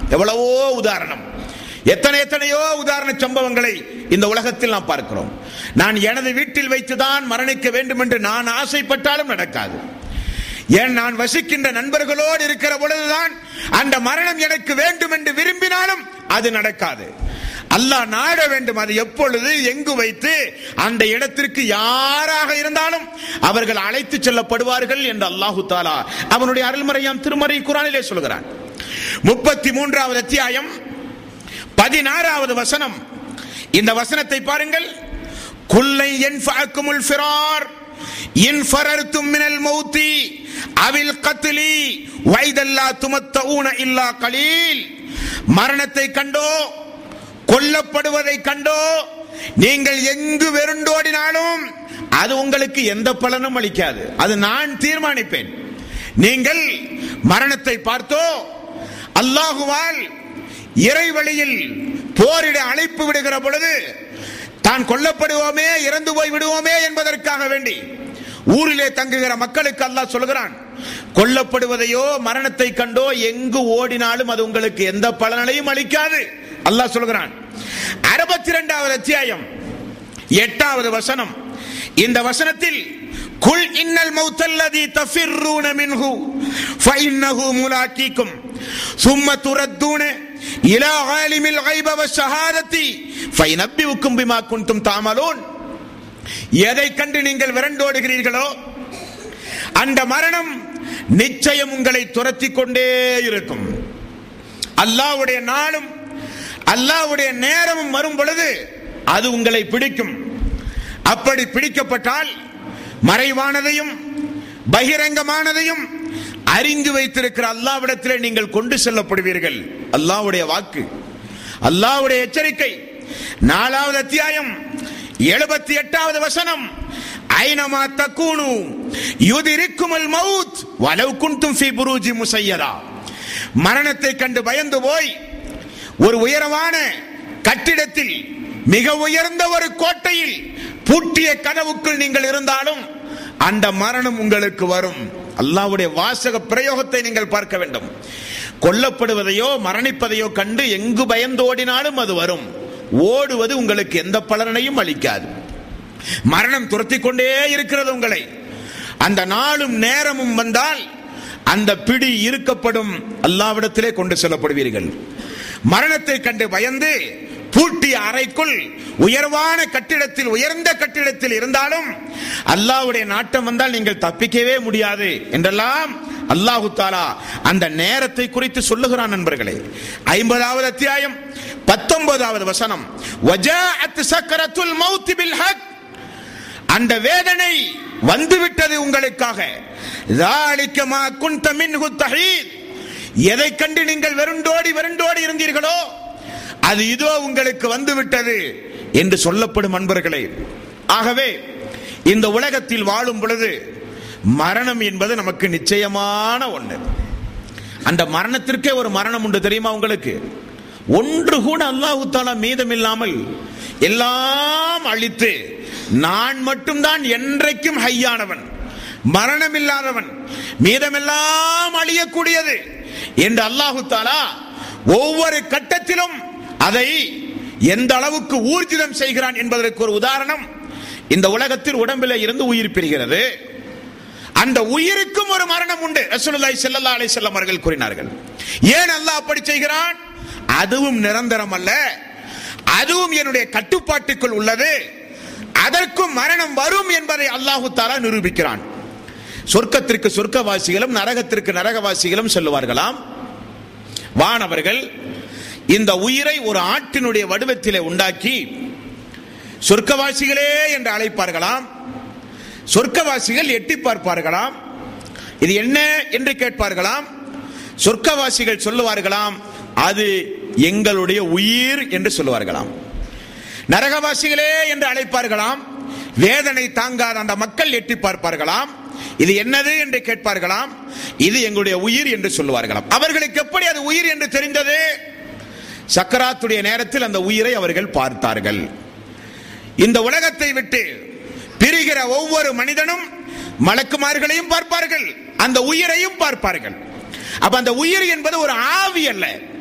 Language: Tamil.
எவ்வளவோ உதாரணம் எத்தனை எத்தனையோ உதாரண சம்பவங்களை இந்த உலகத்தில் நாம் பார்க்கிறோம் நான் எனது வீட்டில் வைத்துதான் மரணிக்க வேண்டும் என்று நான் ஆசைப்பட்டாலும் நடக்காது ஏன் நான் வசிக்கின்ற நண்பர்களோடு இருக்கிற பொழுதுதான் அந்த மரணம் எனக்கு வேண்டும் என்று விரும்பினாலும் அது நடக்காது அல்லாஹ் நாட வேண்டும் அது எப்பொழுது எங்கு வைத்து அந்த இடத்திற்கு யாராக இருந்தாலும் அவர்கள் அழைத்து செல்லப்படுவார்கள் என்று அல்லாஹு தாலா அவனுடைய அருள்மறையாம் திருமறை குரானிலே சொல்கிறான் முப்பத்தி மூன்றாவது அத்தியாயம் பதினாறாவது வசனம் இந்த வசனத்தை பாருங்கள் குல்லை என்ஃபஅக்குமுல் ஃபிரார் இன் ஃபரர்தும் மினல் மௌத்தி அவில் கத்லி வைதல்லா துமத்தஊன இல்லா கலீல் மரணத்தை கண்டோ கொல்லப்படுவதை கண்டோ நீங்கள் எங்கு வெருண்டோடினாலும் அது உங்களுக்கு எந்த பலனும் அளிக்காது அது நான் தீர்மானிப்பேன் நீங்கள் மரணத்தை பார்த்தோ அல்லாஹுவால் இறைவழியில் போரிட அழைப்பு விடுகிற பொழுது தான் கொல்லப்படுவோமே இறந்து போய் விடுவோமே என்பதற்காக வேண்டி ஊரிலே தங்குகிற மக்களுக்கு அல்லாஹ் சொல்கிறான் கொல்லப்படுவதையோ மரணத்தை கண்டோ எங்கு ஓடினாலும் அது உங்களுக்கு எந்த பலனையும் அளிக்காது அல்லாஹ் சொல்கிறான் அறுபத்தி இரண்டாவது அத்தியாயம் எட்டாவது வசனம் இந்த வசனத்தில் குல் இன்னல் மௌத்தல்லதி தஃபிர்ரூன மின்ஹு ஃபஇன்னஹு முலாக்கீக்கும் ثم تردون إلى عالم الغيب والشهادة فينبئكم بما كنتم تعملون எதை கண்டு நீங்கள் விரண்டோடுகிறீர்களோ அந்த மரணம் நிச்சயம் உங்களை துரத்தி கொண்டே இருக்கும் அல்லாஹ்வுடைய நாளும் அல்லாஹ்வுடைய நேரமும் வரும் பொழுது அது உங்களை பிடிக்கும் அப்படி பிடிக்கப்பட்டால் மறைவானதையும் பகிரங்கமானதையும் அறிந்து வைத்திருக்கிற அல்லாவிடத்திலே நீங்கள் கொண்டு செல்லப்படுவீர்கள் அல்லாஹ்வுடைய வாக்கு அல்லாஹ்வுடைய எச்சரிக்கை நாலாவது அத்தியாயம் எழுபத்தி எட்டாவது வசனம் ஐனமா தக்கூனு யுதிரிக்குமல் மவுத் வலவு குன்தும் ஃபி புரூஜி முசையதா மரணத்தை கண்டு பயந்து போய் ஒரு உயரமான கட்டிடத்தில் மிக உயர்ந்த ஒரு கோட்டையில் பூட்டிய கனவுக்குள் நீங்கள் இருந்தாலும் அந்த மரணம் உங்களுக்கு வரும் அல்லாஹ்வுடைய வாசக பிரயோகத்தை நீங்கள் பார்க்க வேண்டும் கொல்லப்படுவதையோ மரணிப்பதையோ கண்டு எங்கு பயந்து ஓடினாலும் அது வரும் ஓடுவது உங்களுக்கு எந்த பலனையும் அளிக்காது மரணம் துரத்தி கொண்டே இருக்கிறது உங்களை அந்த நாளும் நேரமும் வந்தால் அந்த பிடி இருக்கப்படும் அல்லாவிடத்திலே கொண்டு செல்லப்படுவீர்கள் மரணத்தை கண்டு பயந்து பூட்டிய அறைக்குள் உயர்வான கட்டிடத்தில் உயர்ந்த கட்டிடத்தில் இருந்தாலும் அல்லாஹ்வுடைய நாட்டம் வந்தால் நீங்கள் தப்பிக்கவே முடியாது என்றெல்லாம் அல்லாஹு தாலா அந்த நேரத்தை குறித்து சொல்லுகிறான் நண்பர்களே ஐம்பதாவது அத்தியாயம் பத்தொன்பதாவது வசனம் வஜாஅத் சக்கரத்துல் மௌத் பில் ஹக் அந்த வேதனை வந்துவிட்டது உங்களுக்காக ذَلِكَ مَا كُنْتَ مِنْهُ تَحِيدٌ எதை கண்டு நீங்கள் வெருண்டோடி வெருண்டோடி இருந்தீர்களோ அது இதோ உங்களுக்கு வந்து விட்டது என்று சொல்லப்படும் அன்பர்களே ஆகவே இந்த உலகத்தில் வாழும் பொழுது மரணம் என்பது நமக்கு நிச்சயமான ஒன்று அந்த மரணத்திற்கே ஒரு மரணம் உண்டு தெரியுமா உங்களுக்கு ஒன்று கூட அல்லாஹு தாலா மீதம் இல்லாமல் எல்லாம் அழித்து நான் மட்டும்தான் என்றைக்கும் ஹையானவன் மரணம் இல்லாதவன் மீதமெல்லாம் அழியக்கூடியது என்று அல்லாஹு தாலா ஒவ்வொரு கட்டத்திலும் அதை எந்த அளவுக்கு ஊர்ஜிதம் செய்கிறான் என்பதற்கு ஒரு உதாரணம் இந்த உலகத்தில் உடம்பில் இருந்து உயிர் பெறுகிறது அந்த உயிருக்கும் ஒரு மரணம் உண்டு ரசூலுல்லாஹி ஸல்லல்லாஹு அலைஹி வஸல்லம் அவர்கள் கூறினார்கள் ஏன் அல்லாஹ் அப்படி செய்கிறான் அதுவும் நிரந்தரம் அல்ல அதுவும் என்னுடைய கட்டுப்பாட்டுக்குள் உள்ளது அதற்கும் மரணம் வரும் என்பதை அல்லாஹு தாலா நிரூபிக்கிறான் சொர்க்கத்திற்கு சொர்க்கவாசிகளும் நரகத்திற்கு நரகவாசிகளும் சொல்லுவார்களாம் வானவர்கள் இந்த உயிரை ஒரு ஆட்டினுடைய வடிவத்திலே உண்டாக்கி சொர்க்கவாசிகளே என்று அழைப்பார்களாம் சொர்க்கவாசிகள் எட்டி பார்ப்பார்களாம் இது என்ன என்று கேட்பார்களாம் சொர்க்கவாசிகள் சொல்லுவார்களாம் அது எங்களுடைய உயிர் என்று சொல்லுவார்களாம் நரகவாசிகளே என்று அழைப்பார்களாம் வேதனை தாங்காத அந்த மக்கள் எட்டி பார்ப்பார்களாம் இது என்னது என்று கேட்பார்களாம் இது எங்களுடைய உயிர் என்று சொல்லுவார்களாம் அவர்களுக்கு எப்படி அது உயிர் என்று தெரிந்தது சக்கராத்துடைய நேரத்தில் அந்த உயிரை அவர்கள் பார்த்தார்கள் இந்த உலகத்தை விட்டு பிரிகிற ஒவ்வொரு மனிதனும் மலக்குமார்களையும் பார்ப்பார்கள் அந்த உயிரையும் பார்ப்பார்கள் அப்ப அந்த உயிர் என்பது ஒரு ஆவி அல்ல